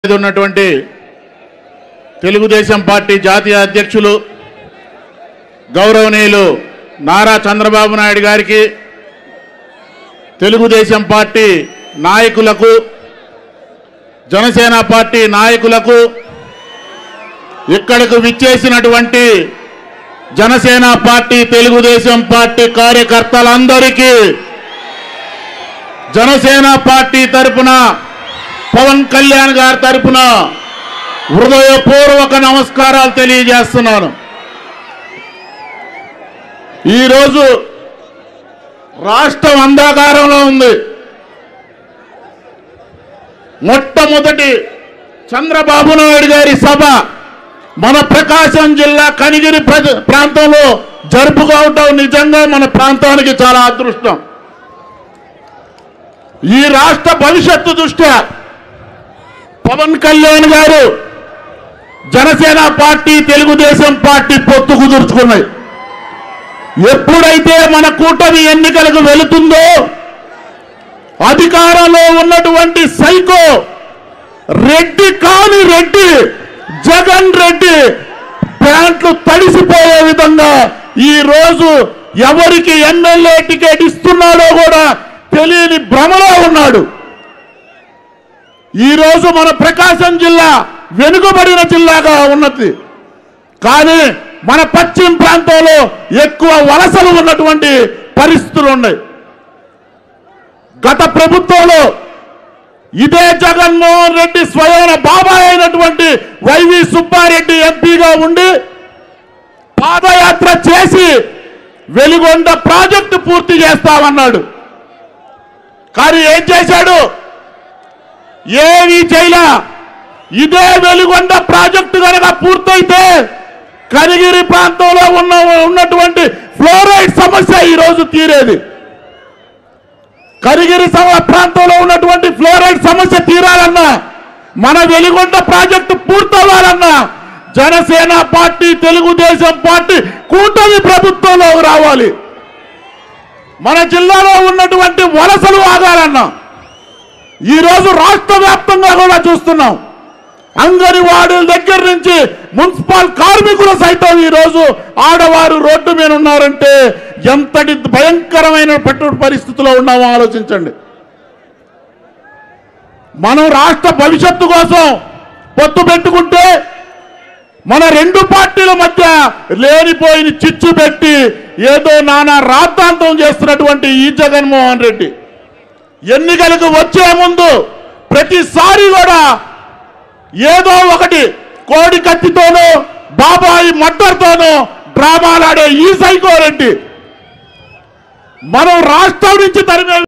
మీద ఉన్నటువంటి తెలుగుదేశం పార్టీ జాతీయ అధ్యక్షులు గౌరవనీయులు నారా చంద్రబాబు నాయుడు గారికి తెలుగుదేశం పార్టీ నాయకులకు జనసేన పార్టీ నాయకులకు ఇక్కడకు విచ్చేసినటువంటి జనసేన పార్టీ తెలుగుదేశం పార్టీ కార్యకర్తలందరికీ జనసేన పార్టీ తరపున పవన్ కళ్యాణ్ గారి తరపున హృదయపూర్వక నమస్కారాలు తెలియజేస్తున్నాను ఈరోజు రాష్ట్రం అంధకారంలో ఉంది మొట్టమొదటి చంద్రబాబు నాయుడు గారి సభ మన ప్రకాశం జిల్లా కనిగిరి ప్రజ- ప్రాంతంలో జరుపుకోవటం నిజంగా మన ప్రాంతానికి చాలా అదృష్టం ఈ రాష్ట్ర భవిష్యత్తు దృష్ట్యా పవన్ కళ్యాణ్ గారు జనసేన పార్టీ తెలుగుదేశం పార్టీ పొత్తు కుదుర్చుకున్నాయి ఎప్పుడైతే మన కూటమి ఎన్నికలకు వెళుతుందో అధికారంలో ఉన్నటువంటి సైకో రెడ్డి కాని రెడ్డి జగన్ రెడ్డి ప్యాంట్లు తడిసిపోయే విధంగా ఈ రోజు ఎవరికి ఎమ్మెల్యే టికెట్ ఇస్తున్నాడో కూడా తెలియని భ్రమలో ఉన్నాడు ఈ రోజు మన ప్రకాశం జిల్లా వెనుకబడిన జిల్లాగా ఉన్నది కానీ మన పశ్చిమ ప్రాంతంలో ఎక్కువ వలసలు ఉన్నటువంటి పరిస్థితులు ఉన్నాయి గత ప్రభుత్వంలో ఇదే జగన్మోహన్ రెడ్డి స్వయాన బాబాయ్ అయినటువంటి వైవి సుబ్బారెడ్డి ఎంపీగా ఉండి పాదయాత్ర చేసి వెలిగొండ ప్రాజెక్టు పూర్తి చేస్తామన్నాడు కానీ ఏం చేశాడు ఏమీ చేయలా ఇదే వెలుగొండ ప్రాజెక్టు కనుక పూర్తయితే కనిగిరి ప్రాంతంలో ఉన్న ఉన్నటువంటి ఫ్లోరైడ్ సమస్య ఈ రోజు తీరేది కరిగిరి సమ- ప్రాంతంలో ఉన్నటువంటి ఫ్లోరైడ్ సమస్య తీరాలన్నా మన వెలిగొండ ప్రాజెక్టు పూర్తవ్వాలన్నా జనసేన పార్టీ తెలుగుదేశం పార్టీ కూటమి ప్రభుత్వంలో రావాలి మన జిల్లాలో ఉన్నటువంటి వలసలు ఆగాలన్నా ఈరోజు రాష్ట్ర వ్యాప్తంగా కూడా చూస్తున్నాం అంగన్వాడీల దగ్గర నుంచి మున్సిపల్ కార్మికులు సైతం ఈరోజు ఆడవారు రోడ్డు మీద ఉన్నారంటే ఎంతటి భయంకరమైన పెట్టు పరిస్థితిలో ఉన్నామో ఆలోచించండి మనం రాష్ట్ర భవిష్యత్తు కోసం పొత్తు పెట్టుకుంటే మన రెండు పార్టీల మధ్య లేనిపోయిన చిచ్చు పెట్టి ఏదో నానా రాద్ధాంతం చేస్తున్నటువంటి ఈ జగన్మోహన్ రెడ్డి ఎన్నికలకు వచ్చే ముందు ప్రతిసారి కూడా ఏదో ఒకటి కోడి కత్తితోనో బాబాయి మద్దరుతోనో డ్రామాలాడే ఈ సైకో రెడ్డి మనం రాష్ట్రం నుంచి తరిమే